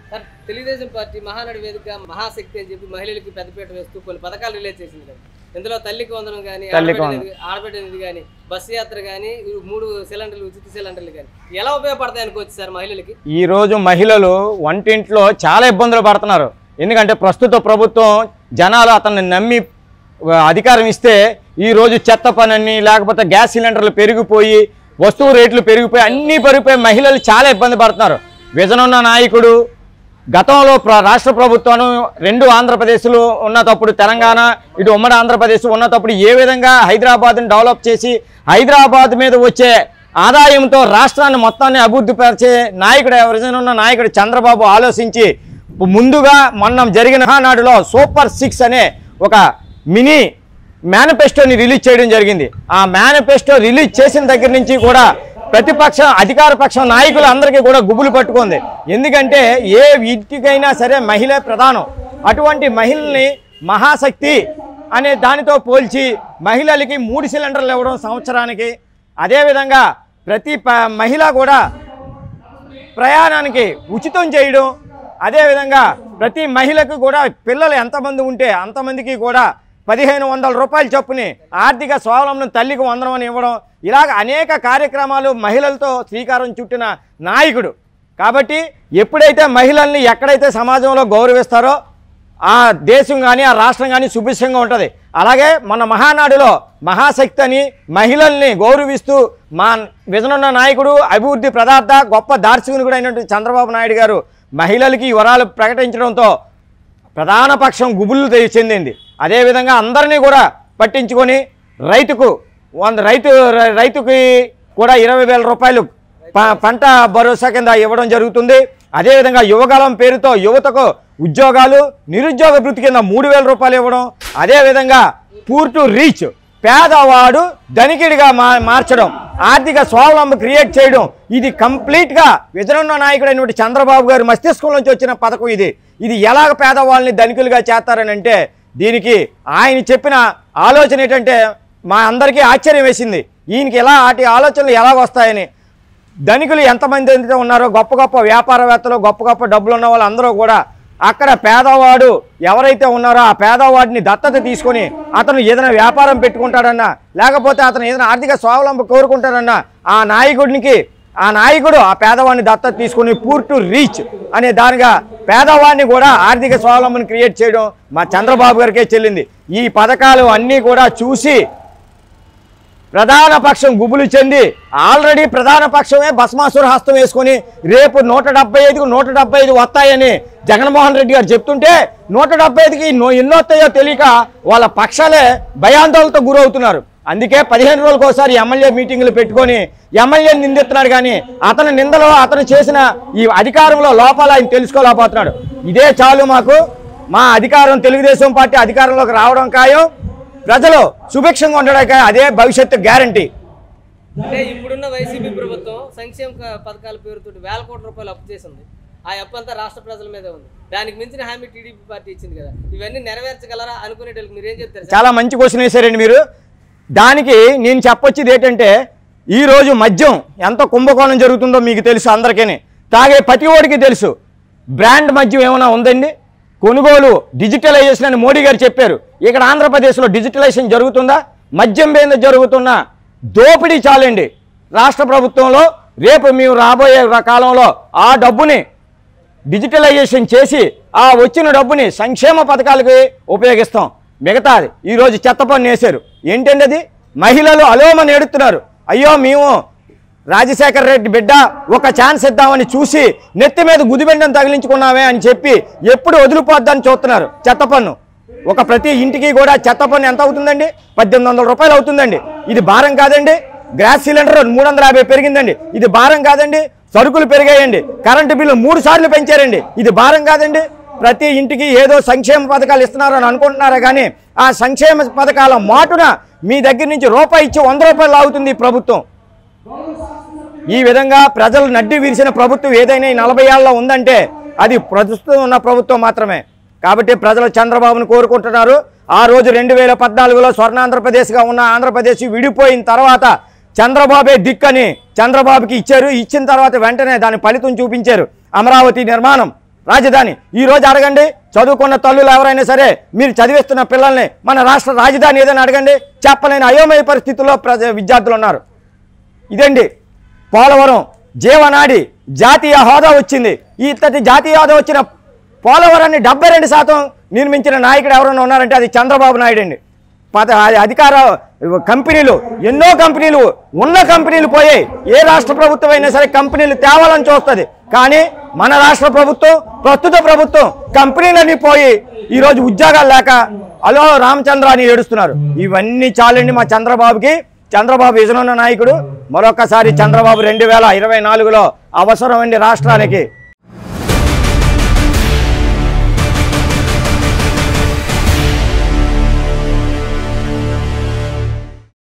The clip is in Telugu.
సార్ తెలుగుదేశం పార్టీ మహానాడు వేదిక మహాశక్తి అని చెప్పి మహిళలకి పెద్దపీట వేస్తూ కొన్ని పథకాలు రిలీజ్ చేసింది కదా ఇందులో తల్లికి వందనం కానీ తల్లికి ఆడబిడ్డనిది కానీ బస్సు యాత్ర కానీ మూడు సిలిండర్లు ఉచిత సిలిండర్లు కానీ ఎలా ఉపయోగపడతాయి అనుకోవచ్చు సార్ మహిళలకి ఈ రోజు మహిళలు వంటింట్లో చాలా ఇబ్బందులు పడుతున్నారు ఎందుకంటే ప్రస్తుత ప్రభుత్వం జనాలు అతన్ని నమ్మి ఆ, అధికారం ఇస్తే ఈ రోజు చెత్త పనని లేకపోతే గ్యాస్ సిలిండర్లు పెరిగిపోయి వస్తువు రేట్లు పెరిగిపోయి అన్నీ పెరిగిపోయి మహిళలు చాలా ఇబ్బంది పడుతున్నారు విజనున్న నాయకుడు గతంలో ప్ర రాష్ట్ర ప్రభుత్వం రెండు ఆంధ్రప్రదేశ్లు ఉన్నటప్పుడు తెలంగాణ ఇటు ఉమ్మడి ఆంధ్రప్రదేశ్ ఉన్నటప్పుడు ఏ విధంగా హైదరాబాద్ని డెవలప్ చేసి హైదరాబాద్ మీద వచ్చే ఆదాయంతో రాష్ట్రాన్ని మొత్తాన్ని అభివృద్ధి పరిచే నాయకుడు ఎవరైనా ఉన్న నాయకుడు చంద్రబాబు ఆలోచించి ముందుగా మొన్న జరిగిన మహానాడులో సూపర్ సిక్స్ అనే ఒక మినీ మేనిఫెస్టోని రిలీజ్ చేయడం జరిగింది ఆ మేనిఫెస్టో రిలీజ్ చేసిన దగ్గర నుంచి కూడా ప్రతిపక్ష అధికార పక్షం నాయకులు అందరికీ కూడా గుబులు పట్టుకుంది ఎందుకంటే ఏ ఇంటికైనా సరే మహిళే ప్రధానం అటువంటి మహిళల్ని మహాశక్తి అనే దానితో పోల్చి మహిళలకి మూడు సిలిండర్లు ఇవ్వడం సంవత్సరానికి అదేవిధంగా ప్రతి ప- మహిళ కూడా ప్రయాణానికి ఉచితం చేయడం అదేవిధంగా ప్రతి మహిళకు కూడా పిల్లలు ఎంతమంది ఉంటే అంతమందికి కూడా పదిహేను వందల రూపాయల చొప్పుని ఆర్థిక స్వావలంబన తల్లికి వందనం అని ఇవ్వడం ఇలాగ అనేక కార్యక్రమాలు మహిళలతో శ్రీకారం చుట్టిన నాయకుడు కాబట్టి ఎప్పుడైతే మహిళల్ని ఎక్కడైతే సమాజంలో గౌరవిస్తారో ఆ దేశం కానీ ఆ రాష్ట్రం కానీ సుభిక్షంగా ఉంటుంది అలాగే మన మహానాడులో మహాశక్తి అని మహిళల్ని గౌరవిస్తూ మా విజనున్న నాయకుడు అభివృద్ధి ప్రదార్థ గొప్ప దార్శనికుడు అయినటువంటి చంద్రబాబు నాయుడు గారు మహిళలకి ఈ వరాలు ప్రకటించడంతో ప్రధాన పక్షం గుబులు తె- చెందింది అదేవిధంగా అందరినీ కూడా పట్టించుకొని రైతుకు వంద రైతు రై- రైతుకి కూడా ఇరవై వేల రూపాయలు ప- పంట భరోసా కింద ఇవ్వడం జరుగుతుంది అదేవిధంగా యువగలం పేరుతో యువతకు ఉద్యోగాలు నిరుద్యోగ వృత్తి కింద మూడు వేల రూపాయలు ఇవ్వడం అదేవిధంగా పూర్ టు రీచ్ పేదవాడు ధనికుడిగా మా మార్చడం ఆర్థిక స్వావలంబన క్రియేట్ చేయడం ఇది కంప్లీట్గా విజయనున్న నాయకుడైనటువంటి చంద్రబాబు గారి మస్తిష్కం నుంచి వచ్చిన పథకం ఇది ఇది ఎలాగ పేదవాళ్ళని ధనికులుగా చేస్తారని అంటే దీనికి ఆయన చెప్పిన ఆలోచన ఏంటంటే మా అందరికీ ఆశ్చర్యం వేసింది ఈయనకి ఎలా వాటి ఆలోచనలు ఎలా వస్తాయని ధనికులు ఎంతమంది అయితే ఉన్నారో గొప్ప గొప్ప వ్యాపారవేత్తలు గొప్ప గొప్ప డబ్బులు ఉన్న వాళ్ళు అందరూ కూడా అక్కడ పేదవాడు ఎవరైతే ఉన్నారో ఆ పేదవాడిని దత్తత తీసుకొని అతను ఏదైనా వ్యాపారం పెట్టుకుంటాడన్నా లేకపోతే అతను ఏదైనా ఆర్థిక స్వావలంబన కోరుకుంటాడన్నా ఆ నాయకుడికి ఆ నాయకుడు ఆ పేదవాడిని దత్తత తీసుకొని పూర్ టు రీచ్ అనే దానిగా పేదవాడిని కూడా ఆర్థిక స్వావలంబన క్రియేట్ చేయడం మా చంద్రబాబు గారికే చెల్లింది ఈ పథకాలు అన్నీ కూడా చూసి ప్రధాన పక్షం గుబులు చెంది ఆల్రెడీ ప్రధాన పక్షమే భస్మాసుర హస్తం వేసుకొని రేపు నూట డెబ్బై ఐదుకు నూట డెబ్బై ఐదు వస్తాయని జగన్మోహన్ రెడ్డి గారు చెప్తుంటే నూట డెబ్బై ఐదుకి ఎన్నో ఎన్నో వస్తాయో తెలియక వాళ్ళ పక్షాలే భయాందోళనతో గురవుతున్నారు అందుకే పదిహేను రోజులకు ఒకసారి ఎమ్మెల్యే మీటింగులు పెట్టుకొని ఎమ్మెల్యేని నిందిస్తున్నాడు కానీ అతని నిందలో అతను చేసిన ఈ అధికారంలో లోపాలు ఆయన తెలుసుకోలేకపోతున్నాడు ఇదే చాలు మాకు మా అధికారం తెలుగుదేశం పార్టీ అధికారంలోకి రావడం ఖాయం ప్రజలు సుభిక్షంగా ఉండడానికి అదే భవిష్యత్తు గ్యారంటీ అంటే ఇప్పుడున్న వైసీపీ ప్రభుత్వం సంక్షేమ క- పథకాల పేరుతో వేల కోట్ల రూపాయలు అప్పు చేసింది ఆ అప్పు అంతా రాష్ట్ర ప్రజల మీదే ఉంది దానికి మించిన హామీ టీడీపీ పార్టీ ఇచ్చింది కదా ఇవన్నీ నెరవేర్చగలరా అనుకునేటోళ్ళకి మీరు ఏం చెప్తారు సార్? చాలా మంచి క్వశ్చన్ వేశారండి మీరు దానికి నేను చెప్పొచ్చేది ఏంటంటే ఈరోజు మద్యం ఎంత కుంభకోణం జరుగుతుందో మీకు తెలుసు అందరికీ తాగే ప్రతి ఓడికి తెలుసు బ్రాండ్ మద్యం ఏమైనా ఉందండి కొనుగోలు డిజిటలైజేషన్ అని మోడీ గారు చెప్పారు ఇక్కడ ఆంధ్రప్రదేశ్లో డిజిటలైజేషన్ జరుగుతుందా మద్యం మీద జరుగుతున్న దోపిడీ చాలండి రాష్ట్ర ప్రభుత్వంలో రేపు మేము రాబోయే కాలంలో ఆ డబ్బుని డిజిటలైజేషన్ చేసి ఆ వచ్చిన డబ్బుని సంక్షేమ పథకాలకి ఉపయోగిస్తాం మిగతాది ఈరోజు చెత్త పన్ను వేశారు ఏంటండి అది మహిళలు అలోమని ఏడుతున్నారు అయ్యో మేము రాజశేఖర రెడ్డి బిడ్డ ఒక ఛాన్స్ ఇద్దామని చూసి నెత్తి మీద గుదిబెండను తగిలించుకున్నామే అని చెప్పి ఎప్పుడు వదిలిపోద్దని చూస్తున్నారు చెత్త పన్ను ఒక ప్రతి ఇంటికి కూడా చెత్త పన్ను ఎంత అవుతుందండి పద్దెనిమిది వందల రూపాయలు అవుతుందండి ఇది భారం కాదండి గ్యాస్ సిలిండర్ మూడు వందల యాభై పెరిగిందండి ఇది భారం కాదండి సరుకులు పెరిగాయండి కరెంటు బిల్లు మూడు సార్లు పెంచారండి ఇది భారం కాదండి ప్రతి ఇంటికి ఏదో సంక్షేమ పథకాలు ఇస్తున్నారు అని అనుకుంటున్నారా కానీ ఆ సంక్షేమ పథకాల మాటున మీ దగ్గర నుంచి రూపాయి ఇచ్చి వంద రూపాయలు లాగుతుంది ఈ ప్రభుత్వం ఈ విధంగా ప్రజలు నడ్డి విరిసిన ప్రభుత్వం ఏదైనా ఈ నలభై ఏళ్ళలో ఉందంటే అది ప్రస్తుతం ఉన్న ప్రభుత్వం మాత్రమే కాబట్టి ప్రజలు చంద్రబాబును కోరుకుంటున్నారు ఆ రోజు రెండు వేల పద్నాలుగులో స్వర్ణాంధ్రప్రదేశ్గా ఉన్న ఆంధ్రప్రదేశ్ విడిపోయిన తర్వాత చంద్రబాబే దిక్కని చంద్రబాబుకి ఇచ్చారు ఇచ్చిన తర్వాత వెంటనే దాని ఫలితం చూపించారు అమరావతి నిర్మాణం రాజధాని ఈ రోజు అడగండి చదువుకున్న తల్లులు ఎవరైనా సరే మీరు చదివిస్తున్న పిల్లల్ని మన రాష్ట్ర రాజధాని ఏదని అడగండి చెప్పలేని అయోమయ పరిస్థితుల్లో ప్రజ విద్యార్థులు ఉన్నారు ఇదండి పోలవరం జీవనాడి జాతీయ హోదా వచ్చింది ఈ ఇంతటి జాతీయ హోదా వచ్చిన పోలవరాన్ని డెబ్బై రెండు శాతం నిర్మించిన నాయకుడు ఎవరైనా ఉన్నారంటే అది చంద్రబాబు నాయుడు అండి పద అది అధికార కంపెనీలు ఎన్నో కంపెనీలు ఉన్న కంపెనీలు పోయాయి ఏ రాష్ట్ర ప్రభుత్వం అయినా సరే కంపెనీలు తేవాలని చూస్తుంది కానీ మన రాష్ట్ర ప్రభుత్వం ప్రస్తుత ప్రభుత్వం కంపెనీలన్నీ పోయి ఈరోజు ఉద్యోగాలు లేక అలో రామచంద్ర అని ఏడుస్తున్నారు ఇవన్నీ చాలండి మా చంద్రబాబుకి చంద్రబాబు విజనున్న నాయకుడు మరొకసారి చంద్రబాబు రెండు వేల ఇరవై నాలుగులో అవసరం అండి రాష్ట్రానికి